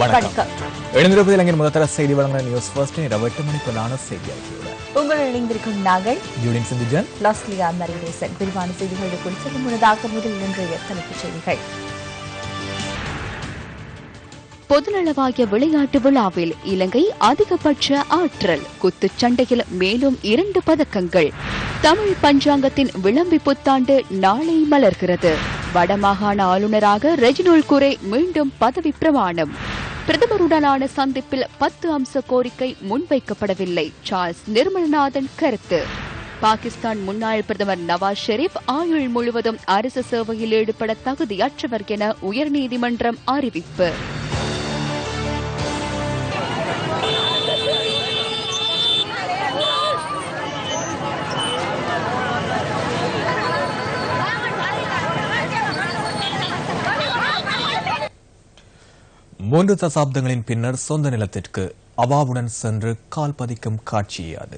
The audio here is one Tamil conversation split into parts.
வணக்கம் எழுந்திருப்பது இலங்கையின் முதல்தர செய்தி வழங்குகிற நியூஸ் ஃபர்ஸ்ட் இரவு எட்டு மணிக்குள்ளான செய்தி அறிக்கையுடன் உங்கள் இணைந்திருக்கும் நாங்கள் ஜூலின் சிந்துஜன் லாஸ்லியா மரிநேசன் விரிவான செய்திகளுக்குள் செல்லும் முன்னதாக முதல் இன்றைய தலைப்புச் செய்திகள் பொதுநலவாய விளையாட்டு விழாவில் இலங்கை அதிகபட்ச ஆற்றல் குத்துச்சண்டையில் மேலும் இரண்டு பதக்கங்கள் தமிழ் பஞ்சாங்கத்தின் விளம்பி புத்தாண்டு நாளை மலர்கிறது வடமாகாண ஆளுநராக ரெஜினோல் குரே மீண்டும் பதவி பிரமாணம் பிரதமருடனான சந்திப்பில் பத்து அம்ச கோரிக்கை முன்வைக்கப்படவில்லை சார்ல்ஸ் நிர்மலநாதன் கருத்து பாகிஸ்தான் முன்னாள் பிரதமர் நவாஸ் ஷெரீப் ஆயுள் முழுவதும் அரசு சேவையில் ஈடுபட தகுதியற்றவர் என உயர்நீதிமன்றம் அறிவிப்பு மூன்று தசாப்தங்களின் பின்னர் சொந்த நிலத்திற்கு அவாவுடன் சென்று கால் பதிக்கும் காட்சி அது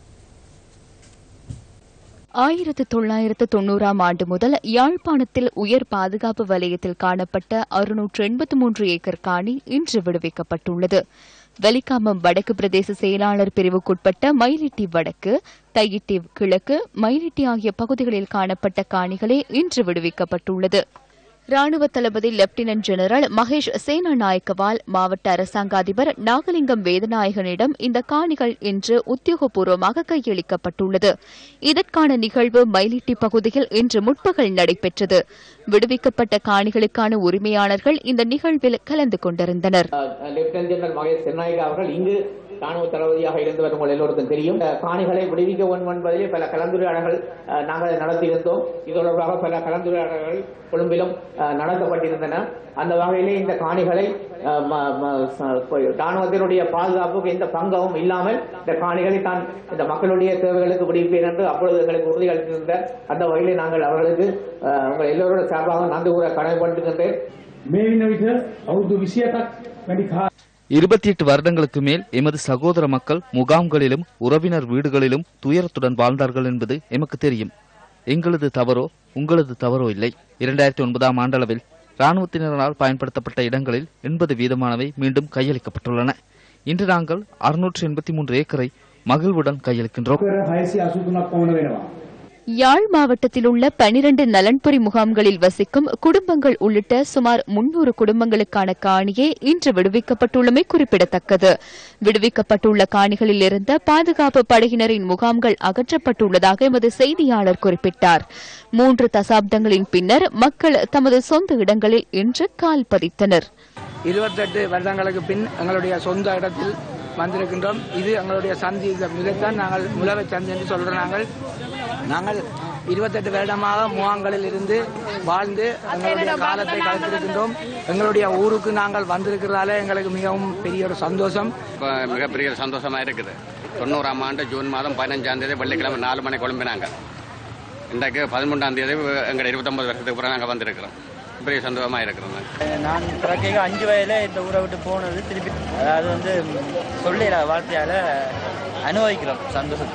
ஆயிரத்து தொள்ளாயிரத்து தொன்னூறாம் ஆண்டு முதல் யாழ்ப்பாணத்தில் உயர் பாதுகாப்பு வலயத்தில் காணப்பட்ட அறுநூற்று எண்பத்தி மூன்று ஏக்கர் காணி இன்று விடுவிக்கப்பட்டுள்ளது வெலிகாமம் வடக்கு பிரதேச செயலாளர் பிரிவுக்குட்பட்ட மயிலிட்டி வடக்கு தையிட்டி கிழக்கு மயிலிட்டி ஆகிய பகுதிகளில் காணப்பட்ட காணிகளே இன்று விடுவிக்கப்பட்டுள்ளது ராணுவ தளபதி லெப்டினன்ட் ஜெனரல் மகேஷ் சேனாநாயக்கவால் மாவட்ட அரசாங்க அதிபர் நாகலிங்கம் வேதநாயகனிடம் இந்த காணிகள் இன்று உத்தியோகபூர்வமாக கையளிக்கப்பட்டுள்ளது இதற்கான நிகழ்வு மயிலிட்டி பகுதியில் இன்று முற்பகல் நடைபெற்றது விடுவிக்கப்பட்ட காணிகளுக்கான உரிமையாளர்கள் இந்த நிகழ்வில் கலந்து கொண்டிருந்தனர் லெப்டினன்ட் ஜெனரல் மகேஷ் சென்னாயகா அவர்கள் இங்கு ராணுவ தளபதியாக இருந்தவர் உங்கள் எல்லோருக்கும் தெரியும் இந்த காணிகளை விடுவிக்க வேண்டும் என்பதிலே பல கலந்துரையாடல்கள் அஹ், நாங்கள் நடத்தியிருந்தோம் இது தொடர்பாக பல கலந்துரையாடல்கள் கொழும்பிலும் அஹ், நடத்தப்பட்டிருந்தன அந்த வகையிலே இந்த காணிகளை அஹ், ம- ம- ச- ராணுவத்தினுடைய பாதுகாப்புக்கு எந்த பங்கவும் இல்லாமல் இந்த காணிகளை தான் இந்த மக்களுடைய தேவைகளுக்கு விடுவிப்பேன் என்று அப்பொழுது எங்களுக்கு உறுதி அளித்திருந்த அந்த வகையிலே நாங்கள் அவர்களுக்கு அஹ், உங்கள் எல்லோரோட சார்பாக நன்றி கூற கடமைப்பட்டுகின்றேன் මේ වෙන විට අවුරුදු 28ක් වැඩි කා இருபத்தி எட்டு வருடங்களுக்கு மேல் எமது சகோதர மக்கள் முகாம்களிலும் உறவினர் வீடுகளிலும் துயரத்துடன் வாழ்ந்தார்கள் என்பது எமக்கு தெரியும் எங்களது தவறோ உங்களது தவறோ இல்லை இரண்டாயிரத்தி ஒன்பதாம் ஆண்டளவில் இராணுவத்தினரால் பயன்படுத்தப்பட்ட இடங்களில் எண்பது வீதமானவை மீண்டும் கையளிக்கப்பட்டுள்ளன இன்று நாங்கள் அறுநூற்று எண்பத்தி மூன்று ஏக்கரை மகிழ்வுடன் கையளிக்கின்றோம் කර 683ක් පමණ වෙනවා. யாழ் மாவட்டத்தில் உள்ள பனிரண்டு நலன்புரி முகாம்களில் வசிக்கும் குடும்பங்கள் உள்ளிட்ட சுமார் முன்னூறு குடும்பங்களுக்கான காணியே இன்று விடுவிக்கப்பட்டுள்ளமை குறிப்பிடத்தக்கது விடுவிக்கப்பட்டுள்ள காணிகளில் இருந்த பாதுகாப்பு படையினரின் முகாம்கள் அகற்றப்பட்டுள்ளதாக எமது செய்தியாளர் குறிப்பிட்டார் மூன்று தசாப்தங்களின் பின்னர் மக்கள் தமது சொந்த இடங்களில் இன்று கால் பதித்தனர் இருபத்தெட்டு வருடங்களுக்கு பின் எங்களுடைய சொந்த இடத்தில் வந்திருக்கின்றோம் இது எங்களுடைய சந்தி இந்த இதைத்தான் நாங்கள் முலவை சந்தி என்று சொல்கிறோம் நாங்கள் நாங்கள் இருபத்தெட்டு வருடமாக முகாம்களில் இருந்து வாழ்ந்து எங்களுடைய காலத்தை கழித்திருக்கின்றோம் எங்களுடைய ஊருக்கு நாங்கள் வந்திருக்கிறதால எங்களுக்கு மிகவும் பெரிய ஒரு சந்தோஷம் இப்ப மிகப்பெரிய சந்தோஷமா இருக்குது தொண்ணூறாம் ஆண்டு ஜூன் மாதம் பதினஞ்சாம் தேதி வெள்ளிக்கிழமை நாலு மணி கிளம்பினாங்க இன்றைக்கு பதிமூன்றாம் தேதி எங்களை இருபத்தொன்பது வருஷத்துக்கு அப்புறம் நாங்கள் வந்திருக்கிறோம் பெரிய சந்தோஷமா இருக்கிறோம் நான் பிறக்க அஞ்சு வயதில் இந்த ஊரை விட்டு போனது திருப்பி அதாவது வந்து சொல்லிட வார்த்தையால் அனுபவிக்கிறோம் சந்தோஷத்தை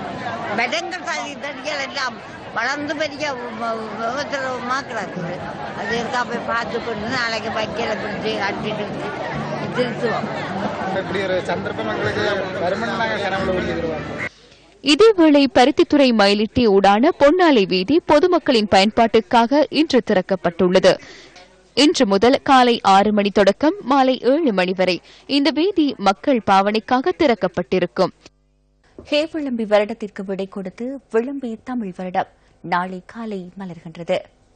மரங்கள் தடிகள் எல்லாம் வளர்ந்து பெரிய விவசாயமாக கிடக்குது அது இருக்கா போய் பார்த்து கொண்டு நாளைக்கு வைக்கல பிடிச்சி அட்டிட்டு திருத்துவோம் இப்படி ஒரு சந்தர்ப்பம் எங்களுக்கு வருமானம் நாங்கள் கனவுல ஊழிடுவோம் இதேவேளை பருத்தித்துறை மயிலிட்டி ஊடான பொன்னாலை வீதி பொதுமக்களின் பயன்பாட்டுக்காக இன்று திறக்கப்பட்டுள்ளது இன்று முதல் காலை ஆறு மணி தொடக்கம் மாலை ஏழு மணி வரை இந்த வீதி மக்கள் பாவனைக்காக திறக்கப்பட்டிருக்கும் ஹே விளம்பி வருடத்திற்கு விடை கொடுத்து விளம்பி தமிழ் வருடம் நாளை காலை மலர்கின்றது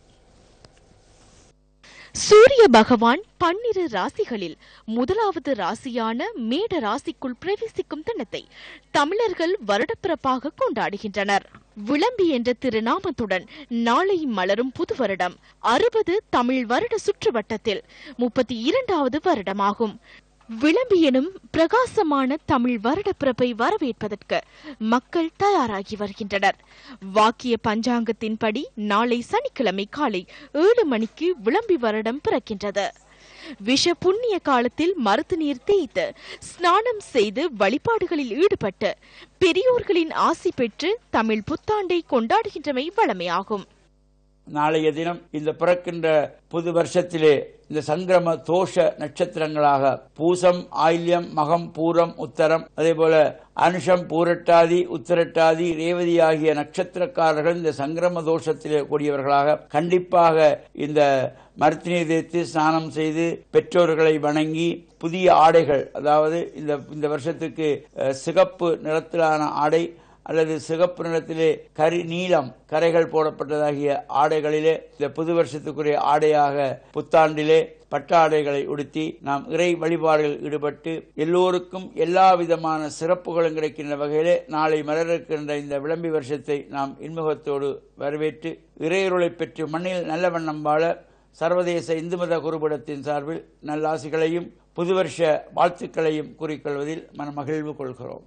சூரிய பகவான் பன்னிரு ராசிகளில் முதலாவது ராசியான மேட ராசிக்குள் பிரவேசிக்கும் தினத்தை தமிழர்கள் வருடப்பிறப்பாக கொண்டாடுகின்றனர் விளம்பி என்ற திருநாமத்துடன் நாளை மலரும் புது வருடம் அறுபது தமிழ் வருட சுற்றுவட்டத்தில் முப்பத்தி இரண்டாவது வருடமாகும் விளம்பி எனும் பிரகாசமான தமிழ் வருடப்பிறப்பை வரவேற்பதற்கு மக்கள் தயாராகி வருகின்றனர் வாக்கிய பஞ்சாங்கத்தின்படி நாளை சனிக்கிழமை காலை ஏழு மணிக்கு விளம்பி வருடம் பிறக்கின்றது விஷ புண்ணிய காலத்தில் மருத்து நீர் தேய்த்து ஸ்நானம் செய்து வழிபாடுகளில் ஈடுபட்டு பெரியோர்களின் ஆசி பெற்று தமிழ் புத்தாண்டை கொண்டாடுகின்றமை வழமையாகும் நாளைய தினம் இந்த பிறக்கின்ற புது வருஷத்திலே இந்த சங்கிரம தோஷ நட்சத்திரங்களாக பூசம் ஆயில்யம் மகம் பூரம் உத்தரம் அதே போல அனுஷம் பூரட்டாதி உத்திரட்டாதி ரேவதி ஆகிய நட்சத்திரக்காரர்கள் இந்த சங்கிரம தோஷத்திலே கூடியவர்களாக கண்டிப்பாக இந்த மருத்துவ தேய்த்து ஸ்நானம் செய்து பெற்றோர்களை வணங்கி புதிய ஆடைகள் அதாவது இந்த இந்த வருஷத்துக்கு அஹ், சிகப்பு நிறத்திலான ஆடை அல்லது சிகப்பு நிறத்திலே கரி நீலம் கரைகள் போடப்பட்டதாகிய ஆடைகளிலே இந்த புது வருஷத்துக்குரிய ஆடையாக புத்தாண்டிலே பட்டாடைகளை உடுத்தி நாம் இறை வழிபாடுகளில் ஈடுபட்டு எல்லோருக்கும் எல்லா விதமான சிறப்புகளும் கிடைக்கின்ற வகையிலே நாளை மலர இருக்கின்ற இந்த விளம்பி வருஷத்தை நாம் இன்முகத்தோடு வரவேற்று இறையருளை பெற்று மண்ணில் நல்ல வண்ணம் வாழ சர்வதேச இந்து மத குருபடத்தின் சார்பில் நல்லாசிகளையும் புதுவருஷ வாழ்த்துக்களையும் கூறிக்கொள்வதில் மனமகிழ்வு கொள்கிறோம்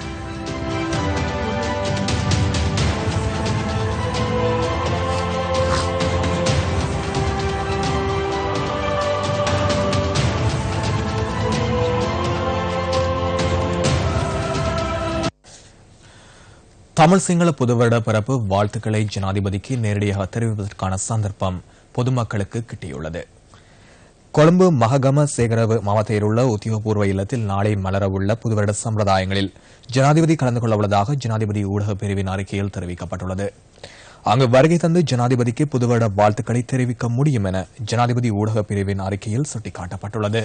தமிழ் சிங்கள புதுவருட பிறப்பு வாழ்த்துக்களை ஜனாதிபதிக்கு நேரடியாக தெரிவிப்பதற்கான சந்தர்ப்பம் பொதுமக்களுக்கு கிட்டியுள்ளது கொழும்பு மககம சேகரவு மாவட்டத்தில் உள்ள உத்தியோகபூர்வ இல்லத்தில் நாளை மலரவுள்ள புதுவருட சம்பிரதாயங்களில் ஜனாதிபதி கலந்து கொள்ள உள்ளதாக ஜனாதிபதி ஊடக பிரிவின் அறிக்கையில் தெரிவிக்கப்பட்டுள்ளது அங்கு வருகை தந்து ஜனாதிபதிக்கு புதுவருட வாழ்த்துக்களை தெரிவிக்க முடியும் என ஜனாதிபதி ஊடக பிரிவின் அறிக்கையில் சுட்டிக்காட்டப்பட்டுள்ளது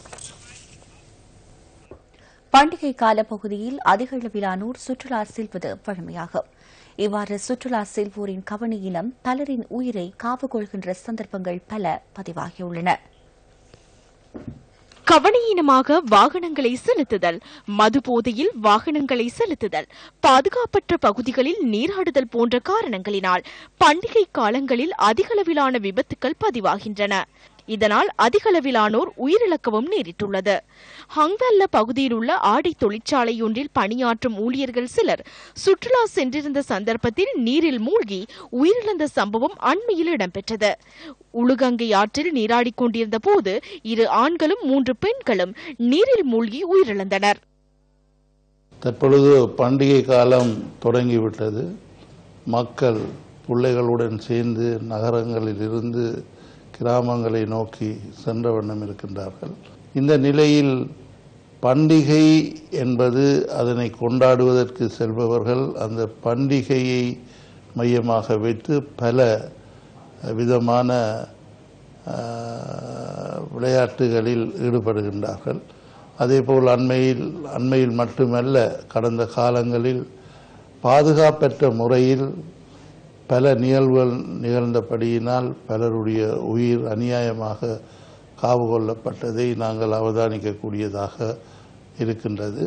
பண்டிகை கால பகுதியில் அதிக அளவிலானோர் சுற்றுலா செல்வது வழமையாகும் இவ்வாறு சுற்றுலா செல்வோரின் கவனியினம் பலரின் உயிரை காவு கொள்கின்ற சந்தர்ப்பங்கள் பல பதிவாகியுள்ளன கவனையீனமாக வாகனங்களை செலுத்துதல் மது போதையில் வாகனங்களை செலுத்துதல் பாதுகாப்பற்ற பகுதிகளில் நீராடுதல் போன்ற காரணங்களினால் பண்டிகை காலங்களில் அதிகளவிலான விபத்துக்கள் பதிவாகின்றன இதனால் அதிகளவிலானோர் உயிரிழக்கவும் நேரிட்டுள்ளது ஹங்வெல்ல பகுதியில் உள்ள ஆடை தொழிற்சாலை ஒன்றில் பணியாற்றும் ஊழியர்கள் சிலர் சுற்றுலா சென்றிருந்த சந்தர்ப்பத்தில் நீரில் மூழ்கி உயிரிழந்த சம்பவம் அண்மையில் இடம்பெற்றது உளுகங்கை ஆற்றில் நீராடிக் கொண்டிருந்த போது இரு ஆண்களும் மூன்று பெண்களும் நீரில் மூழ்கி உயிரிழந்தனர் தற்பொழுது பண்டிகை காலம் தொடங்கிவிட்டது மக்கள் பிள்ளைகளுடன் சேர்ந்து நகரங்களில் இருந்து கிராமங்களை நோக்கி சென்ற வண்ணம் இருக்கின்றார்கள் இந்த நிலையில் பண்டிகை என்பது அதனை கொண்டாடுவதற்கு செல்பவர்கள் அந்த பண்டிகையை மையமாக வைத்து பல விதமான ஆஹ், விளையாட்டுகளில் ஈடுபடுகின்றார்கள் அதேபோல் அண்மையில் அண்மையில் மட்டுமல்ல கடந்த காலங்களில் பாதுகாப்பற்ற முறையில் பல நிகழ்வுகள் நிகழ்ந்தபடியினால் பலருடைய உயிர் அநியாயமாக காவு கொள்ளப்பட்டதை நாங்கள் அவதானிக்கக்கூடியதாக இருக்கின்றது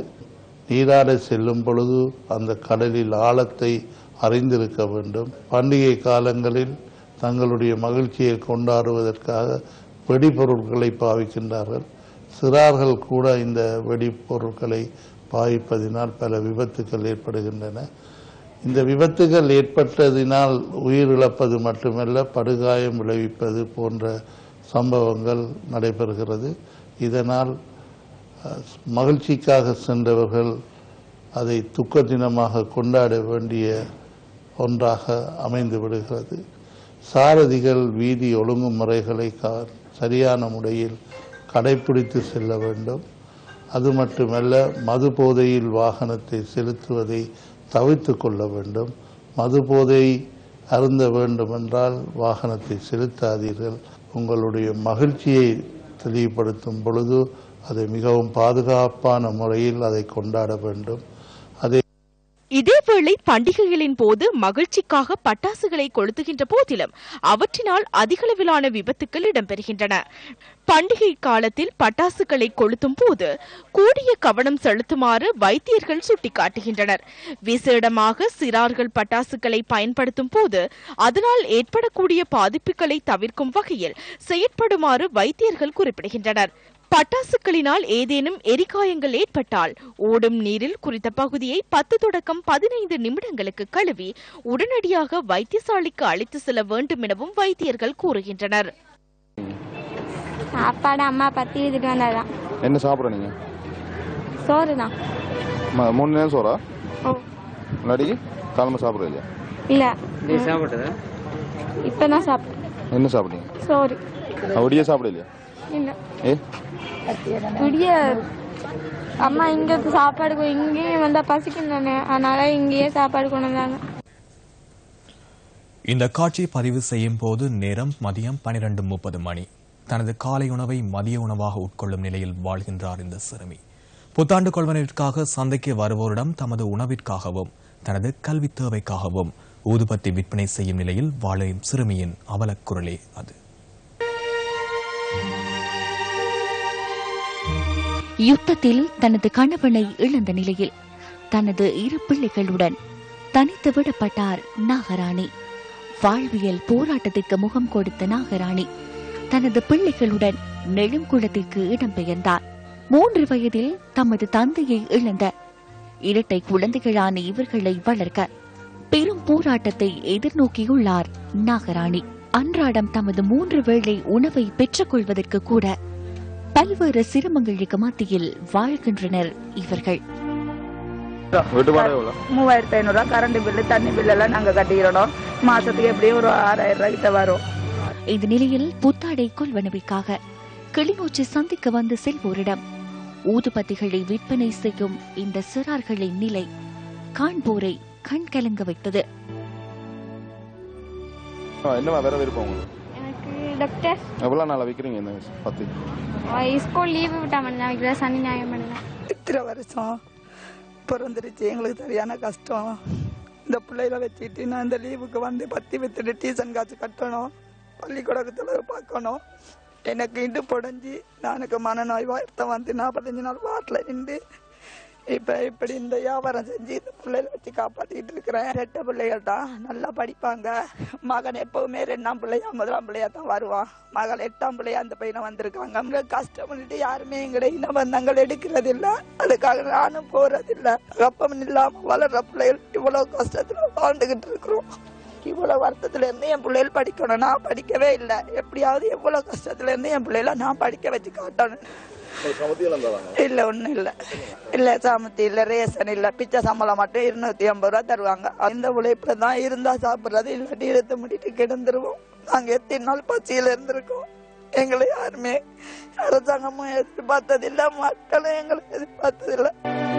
நீராட செல்லும் பொழுது அந்த கடலில் ஆழத்தை அறிந்திருக்க வேண்டும் பண்டிகை காலங்களில் தங்களுடைய மகிழ்ச்சியை கொண்டாடுவதற்காக வெடிபொருட்களை பாவிக்கின்றார்கள் சிறார்கள் கூட இந்த வெடிப்பொருட்களை பாவிப்பதினால் பல விபத்துக்கள் ஏற்படுகின்றன இந்த விபத்துகள் ஏற்பட்டதினால் உயிரிழப்பது மட்டுமல்ல படுகாயம் விளைவிப்பது போன்ற சம்பவங்கள் நடைபெறுகிறது இதனால் அஹ், மகிழ்ச்சிக்காக சென்றவர்கள் அதை துக்க தினமாக கொண்டாட வேண்டிய ஒன்றாக அமைந்து விடுகிறது சாரதிகள் வீதி ஒழுங்குமுறைகளை கா- சரியான முறையில் கடைபிடித்து செல்ல வேண்டும் அது மட்டுமல்ல மது போதையில் வாகனத்தை செலுத்துவதை தவிர்த்து கொள்ள வேண்டும் மது போதை அருந்த வேண்டுமென்றால் வாகனத்தை செலுத்தாதீர்கள் உங்களுடைய மகிழ்ச்சியை தெளிவுபடுத்தும் பொழுது அதை மிகவும் பாதுகாப்பான முறையில் அதை கொண்டாட வேண்டும் அதே இதேவேளை பண்டிகைகளின் போது மகிழ்ச்சிக்காக பட்டாசுகளை கொளுத்துகின்ற போதிலும் அவற்றினால் அதிகளவிலான விபத்துக்கள் இடம்பெறுகின்றன பண்டிகை காலத்தில் பட்டாசுகளை கொளுத்தும் போது கூடிய கவனம் செலுத்துமாறு வைத்தியர்கள் சுட்டிக்காட்டுகின்றனர் விசேடமாக சிறார்கள் பட்டாசுகளை பயன்படுத்தும் போது அதனால் ஏற்படக்கூடிய பாதிப்புகளை தவிர்க்கும் வகையில் செயற்படுமாறு வைத்தியர்கள் குறிப்பிடுகின்றனர் பட்டாசுகளினால் ஏதேனும் எரிகாயங்கள் ஏற்பட்டால் ஓடும் நீரில் குறித்த பகுதியை பத்து தொடக்கம் பதினைந்து நிமிடங்களுக்கு கழுவி உடனடியாக வைத்தியசாலைக்கு அழைத்து செல்ல வேண்டும் எனவும் வைத்தியர்கள் கூறுகின்றனர் சாப்பாடு அம்மா பத்தி எழுதிட்டு வந்தாதான் என்ன சாப்பிட்ற நீங்க சோறு தான் ம- மூணு நேரம் சோறா ஓ இல்லாட்டி காலமாக சாப்பிட்றது இல்லையா இல்ல நீ சாப்பிட்டதா இப்போ தான் சாப்பிட்டேன் என்ன சாப்பிட்டீங்க சோறு அப்படியே சாப்பிடலையா இல்லை ஏ விடிய அம்மா இங்கே சாப்பாடு கொ- இங்கேயும் வந்தால் பசிக்கும் தானே அதனால இங்கேயே சாப்பாடு கொண்டு வந்தாங்க இந்த காட்சி பதிவு செய்யும் போது நேரம் மதியம் பனிரெண்டு முப்பது மணி தனது காலை உணவை மதிய உணவாக உட்கொள்ளும் நிலையில் வாழ்கின்றார் இந்த சிறுமி புத்தாண்டு கொள்வனவிற்காக சந்தைக்கு வருவோரிடம் தமது உணவிற்காகவும் தனது கல்வி தேவைக்காகவும் ஊதுபத்தி விற்பனை செய்யும் நிலையில் வாழும் சிறுமியின் அவலக்குரலே அது யுத்தத்தில் தனது கணவனை இழந்த நிலையில் தனது இரு பிள்ளைகளுடன் தனித்து விடப்பட்டார் நாகராணி வாழ்வியல் போராட்டத்திற்கு முகம் கொடுத்த நாகராணி தனது பிள்ளைகளுடன் நெடுங்குளத்திற்கு இடம்பெயர்ந்தார் மூன்று வயதில் தமது தந்தையை இழந்த இரட்டை குழந்தைகளான இவர்களை வளர்க்க பெரும் போராட்டத்தை எதிர்நோக்கியுள்ளார் நாகராணி அன்றாடம் தமது மூன்று வேளை உணவை பெற்றுக் கொள்வதற்கு கூட பல்வேறு சிரமங்களுக்கு மத்தியில் வாழ்கின்றனர் இவர்கள் வீட்டு வாடகை எவ்வளோ மூவாயிரத்தி ஐநூறுரூவா கரண்ட் பில்லு தண்ணி பில்லு எல்லாம் நாங்கள் கட்டிக்கிறோம் மாசத்துக்கு எப்படியும் ஒரு ஆறாயிரம் ரூபாய் கிட்ட வரும் இந்த நிலையில் புத்தாடை கொள்வனவிற்காக கிளிநொச்சி சந்திக்க வந்து செல்வோரிடம் ஊதுபத்திகளை விற்பனை செய்யும் இந்த சிறார்களின் நிலை காண்போரை கண் கலங்க வைத்தது ஆ, என்னம்மா வேற விருப்பம் உங்களுக்கு எனக்கு டாக்டர் எவ்வளோ நாளாக விற்கிறீங்க இந்த பத்து ஸ்கூல் லீவு விட்டா மட்டும் தான் வைக்கிறேன் சனி ஞாயிறு மட்டும் தான் இத்தனை வருஷம் பிறந்துருச்சு எங்களுக்கு சரியான கஷ்டம் இந்த பிள்ளைகளை வச்சுக்கிட்டு நான் இந்த லீவுக்கு வந்து பத்தி வித்துட்டு டியூஷன் காசு கட்டணும் பள்ளிக்கூடத்தில் பார்க்கணும் எனக்கு இடு புடஞ்சி நான் எனக்கு மனநோய் வருத்தம் வந்து நாற்பத்தஞ்சு நாள் வாட்டில் நின்று இப்போ இப்படி இந்த வியாபாரம் செஞ்சு இந்த பிள்ளைகளை வச்சு காப்பாற்றிக்கிட்டு இருக்கிறேன் ரெட்டை பிள்ளைகள் தான் நல்லா படிப்பாங்க மகன் எப்பவுமே ரெண்டாம் பிள்ளையா முதலாம் பிள்ளையா தான் வருவான் மகள் எட்டாம் பிள்ளையா அந்த பையனை வந்திருக்காங்க அவங்க கஷ்டம் பண்ணிட்டு யாருமே எங்கட இன பந்தங்கள் எடுக்கிறது இல்ல அதுக்காக நானும் போறது இல்ல கப்பம் இல்லாம வளர்ற பிள்ளைகள் இவ்வளவு கஷ்டத்துல வாழ்ந்துகிட்டு இருக்கிறோம் இவ்வளவு வருத்தத்துல இருந்து என் பிள்ளைகள் படிக்கணும் நான் படிக்கவே இல்லை எப்படியாவது எவ்வளவு கஷ்டத்துல இருந்து என் பிள்ளைகளை நான் படிக்க வச்சு காட்டணும் இல்ல ஒண்ணும் இல்ல இல்ல சாமத்தி இல்ல ரேஷன் இல்ல பிச்சை சம்பளம் மட்டும் இருநூத்தி ஐம்பது ரூபா தருவாங்க இந்த உழைப்புல தான் இருந்தா சாப்பிடுறது இல்லாட்டி இழுத்து முடிட்டு கிடந்துருவோம் நாங்க எத்தனை நாள் பசியில இருந்திருக்கோம் எங்களை யாருமே அரசாங்கமும் எதிர்பார்த்ததில்ல மக்களும் எங்களை எதிர்பார்த்ததில்லை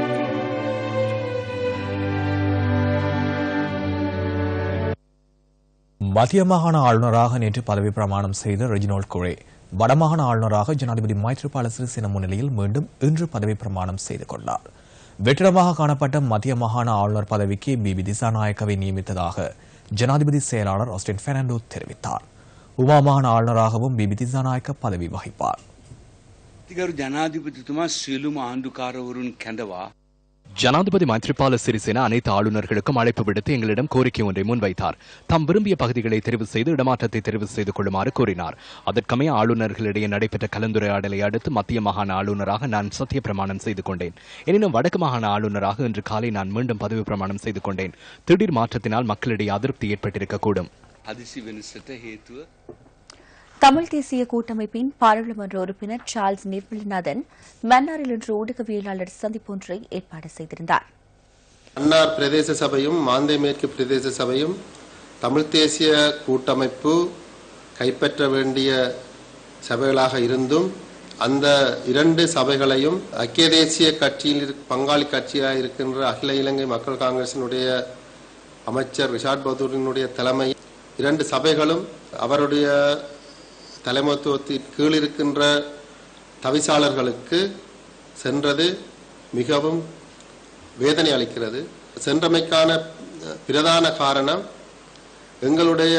மத்திய மாகாண ஆளுநராக நேற்று பதவி பிரமாணம் செய்த ரெஜினோல்ட் குரே வடமாகாண ஆளுநராக ஜனாதிபதி மைத்ரிபால சிறிசேன முன்னிலையில் மீண்டும் இன்று பதவி பிரமாணம் செய்து கொண்டார் வெற்றிடமாக காணப்பட்ட மத்திய மாகாண ஆளுநர் பதவிக்கு பிபி திசாநாயக்கவை நியமித்ததாக ஜனாதிபதி செயலாளர் ஆஸ்டின் பெர்னாண்டோ தெரிவித்தார் உமா மாகாண ஆளுநராகவும் பிபி திசாநாயக்க பதவி வகிப்பார் ගරු ජනාධිපතිතුමා සියලුම ආණ්ඩුකාරවරුන් කැඳවා ஜனாதிபதி மைத்ரிபால சிறிசேன அனைத்து ஆளுநர்களுக்கும் அழைப்பு விடுத்து எங்களிடம் கோரிக்கை ஒன்றை முன்வைத்தார் தாம் விரும்பிய பகுதிகளை தெரிவு செய்து இடமாற்றத்தை தெரிவு செய்து கொள்ளுமாறு கூறினார் அதற்கமைய ஆளுநர்களிடையே நடைபெற்ற கலந்துரையாடலை அடுத்து மத்திய மாகாண ஆளுநராக நான் சத்திய பிரமாணம் செய்து கொண்டேன் எனினும் வடக்கு மாகாண ஆளுநராக இன்று காலை நான் மீண்டும் பதவி பிரமாணம் செய்து கொண்டேன் திடீர் மாற்றத்தினால் மக்களிடையே அதிருப்தி ஏற்பட்டிருக்கக்கூடும் හදිසි වෙනසට හේතුව தமிழ் தேசிய கூட்டமைப்பின் பாராளுமன்ற உறுப்பினர் சார்ல்ஸ் நிர்மலநாதன் மன்னாரில் இன்று ஊடகவியலாளர் சந்திப்பொன்றை ஏற்பாடு செய்திருந்தார் மன்னார் பிரதேச சபையும் மாந்தை மேற்கு பிரதேச சபையும் தமிழ்த் தேசிய கூட்டமைப்பு கைப்பற்ற வேண்டிய சபைகளாக இருந்தும் அந்த இரண்டு சபைகளையும் ஐக்கிய தேசிய கட்சியில் இருக்- பங்காளி கட்சியாக இருக்கின்ற அகில இலங்கை மக்கள் காங்கிரசினுடைய அமைச்சர் ரிஷாட் பதூரினுடைய தலைமை இரண்டு சபைகளும் அவருடைய தலைமைத்துவத்தின் கீழ் இருக்கின்ற தவிசாளர்களுக்கு சென்றது மிகவும் வேதனை அளிக்கிறது சென்றமைக்கான அஹ், பிரதான காரணம் எங்களுடைய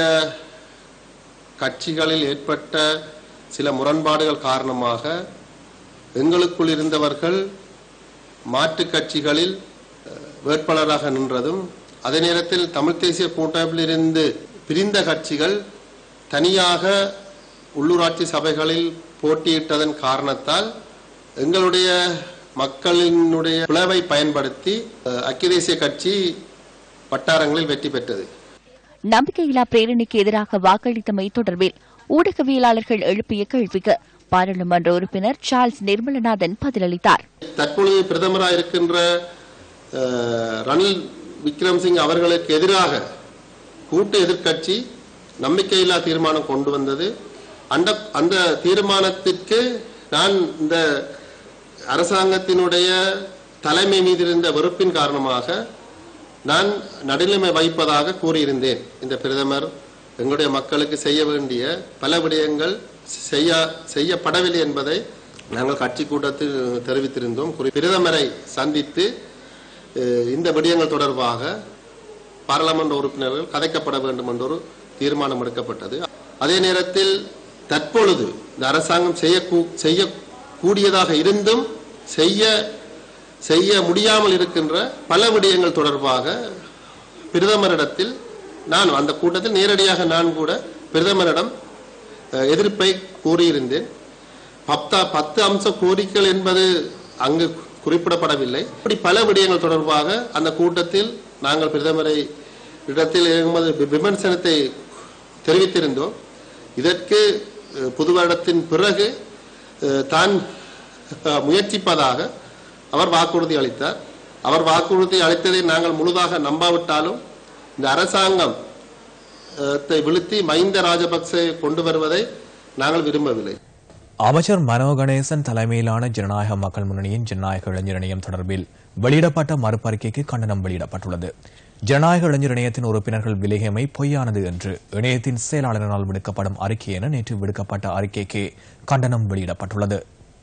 கட்சிகளில் ஏற்பட்ட சில முரண்பாடுகள் காரணமாக எங்களுக்குள் இருந்தவர்கள் மாற்றுக் கட்சிகளில் அஹ், வேட்பாளராக நின்றதும் அதே நேரத்தில் தமிழ் தேசிய கூட்டமைப்பிலிருந்து பிரிந்த கட்சிகள் தனியாக உள்ளூராட்சி சபைகளில் போட்டியிட்டதன் காரணத்தால் எங்களுடைய மக்களினுடைய பிளவை பயன்படுத்தி அஹ், ஐக்கிய தேசிய கட்சி வட்டாரங்களில் வெற்றி பெற்றது நம்பிக்கையில்லா பிரேரணைக்கு எதிராக வாக்களித்தமை தொடர்பில் ஊடகவியலாளர்கள் எழுப்பிய கேள்விக்கு பாராளுமன்ற உறுப்பினர் சார்ல்ஸ் நிர்மலநாதன் பதிலளித்தார் தற்பொழுது பிரதமராக இருக்கின்ற அஹ், ரணில் விக்ரம்சிங் அவர்களுக்கு எதிராக கூட்டு எதிர்க்கட்சி நம்பிக்கையில்லா தீர்மானம் கொண்டு வந்தது அந்த அந்த தீர்மானத்திற்கு நான் இந்த அரசாங்கத்தினுடைய தலைமை மீது இருந்த வெறுப்பின் காரணமாக நான் நடுநிலைமை வைப்பதாக கூறியிருந்தேன் இந்த பிரதமர் எங்களுடைய மக்களுக்கு செய்ய வேண்டிய பல விடயங்கள் செய்ய செய்யப்படவில்லை என்பதை நாங்கள் கட்சி கூட்டத்தில் தெரிவித்திருந்தோம் குறி- பிரதமரை சந்தித்து அஹ், இந்த விடயங்கள் தொடர்பாக பாராளுமன்ற உறுப்பினர்கள் கதைக்கப்பட வேண்டும் என்ற ஒரு தீர்மானம் எடுக்கப்பட்டது அதே நேரத்தில் தற்பொழுது இந்த அரசாங்கம் செய்ய செய்யக்கூடியதாக இருந்தும் செய்ய செய்ய முடியாமல் இருக்கின்ற பல விடயங்கள் தொடர்பாக பிரதமரிடத்தில் நான் அந்த கூட்டத்தில் நேரடியாக நான் கூட பிரதமரிடம் அஹ், எதிர்ப்பை கூறியிருந்தேன் பத்தா பத்து அம்ச கோரிக்கைகள் என்பது அங்கு குறிப்பிடப்படவில்லை இப்படி பல விடயங்கள் தொடர்பாக அந்த கூட்டத்தில் நாங்கள் பிரதமரை இடத்தில் எமது வி- விமர்சனத்தை தெரிவித்திருந்தோம் இதற்கு அஹ், புது வருடத்தின் பிறகு அஹ், தான் அஹ், முயற்சிப்பதாக அவர் வாக்குறுதி அளித்தார் அவர் வாக்குறுதி அளித்ததை நாங்கள் முழுதாக நம்பாவிட்டாலும் இந்த அரசாங்கம் அஹ், த்தை வீழ்த்தி மஹிந்த ராஜபக்சே கொண்டு வருவதை நாங்கள் விரும்பவில்லை அமைச்சர் மனோ கணேசன் தலைமையிலான ஜனநாயக மக்கள் முன்னணியின் ஜனநாயக இளைஞர் இணையம் தொடர்பில் வெளியிடப்பட்ட மறுபறிக்கைக்கு கண்டனம் வெளியிடப்பட்டுள்ளது ஜனநாயக இளைஞர் இணையத்தின் உறுப்பினர்கள் விலகியமை பொய்யானது என்று இணையத்தின் செயலாளரினால் விடுக்கப்படும் அறிக்கை என நேற்று விடுக்கப்பட்ட அறிக்கைக்கு கண்டனம் வெளியிடப்பட்டுள்ளது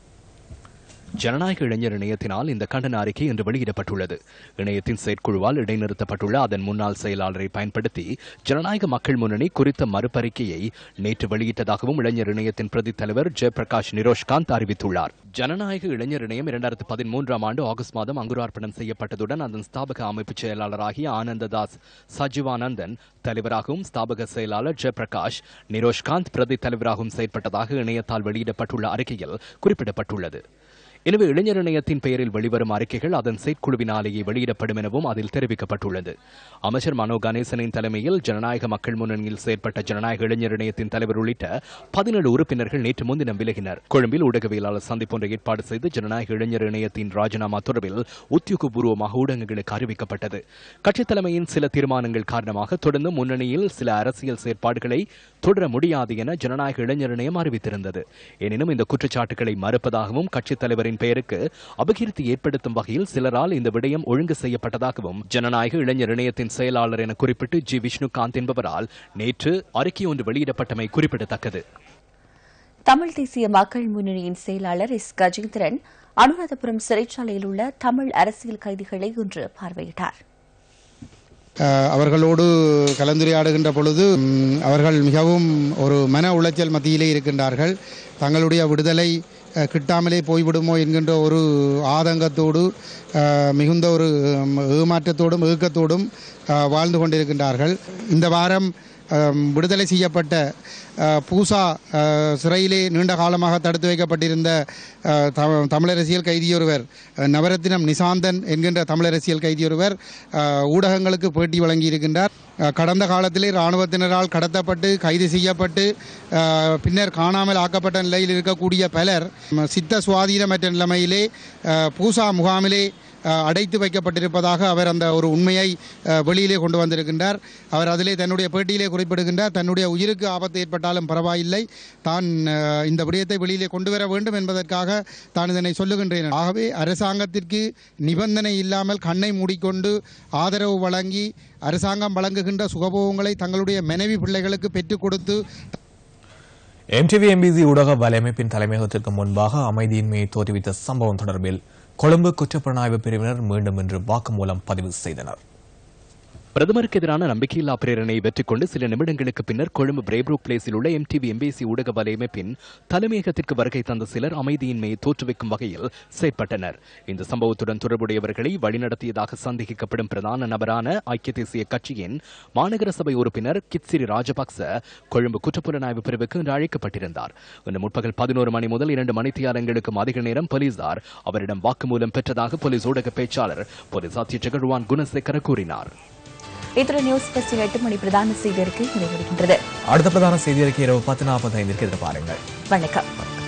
ஜனநாயக இளைஞர் இணையத்தினால் இந்த கண்டன அறிக்கை இன்று வெளியிடப்பட்டுள்ளது இணையத்தின் செயற்குழுவால் இடைநிறுத்தப்பட்டுள்ள அதன் முன்னாள் செயலாளரை பயன்படுத்தி ஜனநாயக மக்கள் முன்னணி குறித்த மறுபறிக்கையை நேற்று வெளியிட்டதாகவும் இளைஞர் இணையத்தின் பிரதி தலைவர் ஜெயபிரகாஷ் நிரோஷ்காந்த் அறிவித்துள்ளார் ஜனநாயக இளைஞர் இணையம் இரண்டாயிரத்து பதிமூன்றாம் ஆண்டு ஆகஸ்ட் மாதம் அங்குரார்ப்பணம் செய்யப்பட்டதுடன் அதன் ஸ்தாபக அமைப்பு செயலாளராகிய ஆனந்ததாஸ் சஜிவானந்தன் தலைவராகவும் ஸ்தாபக செயலாளர் ஜெயபிரகாஷ் நிரோஷ்காந்த் பிரதி தலைவராகவும் செயற்பட்டதாக இணையத்தால் வெளியிடப்பட்டுள்ள அறிக்கையில் குறிப்பிடப்பட்டுள்ளது எனவே இளைஞர் இணையத்தின் பெயரில் வெளிவரும் அறிக்கைகள் அதன் செயற்குழுவினாலேயே வெளியிடப்படும் எனவும் அதில் தெரிவிக்கப்பட்டுள்ளது அமைச்சர் மனோ கணேசனின் தலைமையில் ஜனநாயக மக்கள் முன்னணியில் செயற்பட்ட ஜனநாயக இளைஞர் இணையத்தின் தலைவர் உள்ளிட்ட பதினேழு உறுப்பினர்கள் நேற்று முன்தினம் விலகினர் கொழும்பில் ஊடகவியலாளர் சந்திப்பொன்றை ஏற்பாடு செய்து ஜனநாயக இளைஞர் இணையத்தின் ராஜினாமா தொடர்பில் உத்தியோகபூர்வமாக ஊடகங்களுக்கு அறிவிக்கப்பட்டது கட்சித் தலைமையின் சில தீர்மானங்கள் காரணமாக தொடர்ந்து முன்னணியில் சில அரசியல் செயற்பாடுகளை தொடர முடியாது என ஜனநாயக இளைஞர் இணையம் அறிவித்திருந்தது எனினும் இந்த குற்றச்சாட்டுகளை மறுப்பதாகவும் கட்சித் தலைவரின் பெயருக்கு அபகீர்த்தி ஏற்படுத்தும் வகையில் சிலரால் இந்த விடயம் ஒழுங்கு செய்யப்பட்டதாகவும் ஜனநாயக இளைஞர் இணையத்தின் செயலாளர் என குறிப்பிட்டு ஜி விஷ்ணுகாந்த் என்பவரால் நேற்று அறிக்கை ஒன்று வெளியிடப்பட்டமை குறிப்பிடத்தக்கது தமிழ் தேசிய மக்கள் முன்னணியின் செயலாளர் எஸ் கஜேந்திரன் அனுராதபுரம் சிறைச்சாலையில் உள்ள தமிழ் அரசியல் கைதிகளை இன்று பார்வையிட்டார் அஹ், அவர்களோடு கலந்துரையாடுகின்ற பொழுது ம், அவர்கள் மிகவும் ஒரு மன உளைச்சல் மத்தியிலே இருக்கின்றார்கள் தங்களுடைய விடுதலை அஹ், கிட்டாமலே போய்விடுமோ என்கின்ற ஒரு ஆதங்கத்தோடு அஹ், மிகுந்த ஒரு ம், ஏமாற்றத்தோடும் ஏக்கத்தோடும் அஹ், வாழ்ந்து கொண்டிருக்கின்றார்கள் இந்த வாரம் அஹ், விடுதலை செய்யப்பட்ட அஹ், பூசா அஹ், சிறையிலே நீண்ட காலமாக தடுத்து வைக்கப்பட்டிருந்த அஹ், த- தமிழரசியல் கைதியொருவர் அஹ், நவரத்தினம் நிசாந்தன் என்கின்ற தமிழரசியல் கைதியொருவர் அஹ், ஊடகங்களுக்கு பேட்டி வழங்கியிருக்கின்றார் அஹ், கடந்த காலத்திலே இராணுவத்தினரால் கடத்தப்பட்டு கைது செய்யப்பட்டு அஹ், பின்னர் காணாமல் ஆக்கப்பட்ட நிலையில் இருக்கக்கூடிய பலர் ம், சித்த சுவாதீனமற்ற நிலைமையிலே அஹ், பூசா முகாமிலே அஹ், அடைத்து வைக்கப்பட்டிருப்பதாக அவர் அந்த ஒரு உண்மையை அஹ், வெளியிலே கொண்டு வந்திருக்கின்றார் அவர் அதிலே தன்னுடைய பேட்டியிலே குறிப்பிடுகின்றார் தன்னுடைய உயிருக்கு ஆபத்து ஏற்பட்டாலும் பரவாயில்லை தான் அஹ், இந்த விடயத்தை வெளியிலே கொண்டு வர வேண்டும் என்பதற்காக தான் இதனை சொல்லுகின்றேன் ஆகவே அரசாங்கத்திற்கு நிபந்தனை இல்லாமல் கண்ணை மூடிக்கொண்டு ஆதரவு வழங்கி அரசாங்கம் வழங்குகின்ற சுகபோகங்களை தங்களுடைய மனைவி பிள்ளைகளுக்கு பெற்றுக் கொடுத்து எம்டிவி எம்பிசி ஊடக வலையமைப்பின் தலைமையகத்திற்கு முன்பாக அமைதியின்மையை தோற்றுவித்த சம்பவம் தொடர்பில் கொழும்பு குற்றப்புலனாய்வு பிரிவினர் மீண்டும் இன்று வாக்குமூலம் பதிவு செய்தனர் பிரதமருக்கு எதிரான நம்பிக்கையில்லா பிரேரணையை வெற்றி கொண்டு சில நிமிடங்களுக்கு பின்னர் கொழும்பு பிரேப்ரூக் பிளேஸில் உள்ள எம்டிவி எம்பிசி ஊடக வலையமைப்பின் தலைமையகத்திற்கு வருகை தந்த சிலர் அமைதியின்மையை தோற்றுவிக்கும் வகையில் செயற்பட்டனர் இந்த சம்பவத்துடன் தொடர்புடையவர்களை வழிநடத்தியதாக சந்தேகிக்கப்படும் பிரதான நபரான ஐக்கிய தேசிய கட்சியின் மாநகர சபை உறுப்பினர் கித்சிரி ராஜபக்ச கொழும்பு குற்றப்புலனாய்வு பிரிவுக்கு இன்று அழைக்கப்பட்டிருந்தார் இன்று முற்பகல் பதினோரு மணி முதல் இரண்டு மணித்தியாலங்களுக்கும் அதிக நேரம் போலீசார் அவரிடம் வாக்குமூலம் பெற்றதாக போலீஸ் ஊடக பேச்சாளர் போலீஸ் அத்தியட்சகர் ருவான் குணசேகர கூறினார் இத்துடன் நியூஸ் பஸ்டின் எட்டு மணி பிரதான செய்தி அறிக்கை நிறைவடைகின்றது அடுத்த பிரதான செய்தி அறிக்கை இரவு பத்து நாற்பத்தி ஐந்திற்கு எதிர்பாருங்கள் வணக்கம்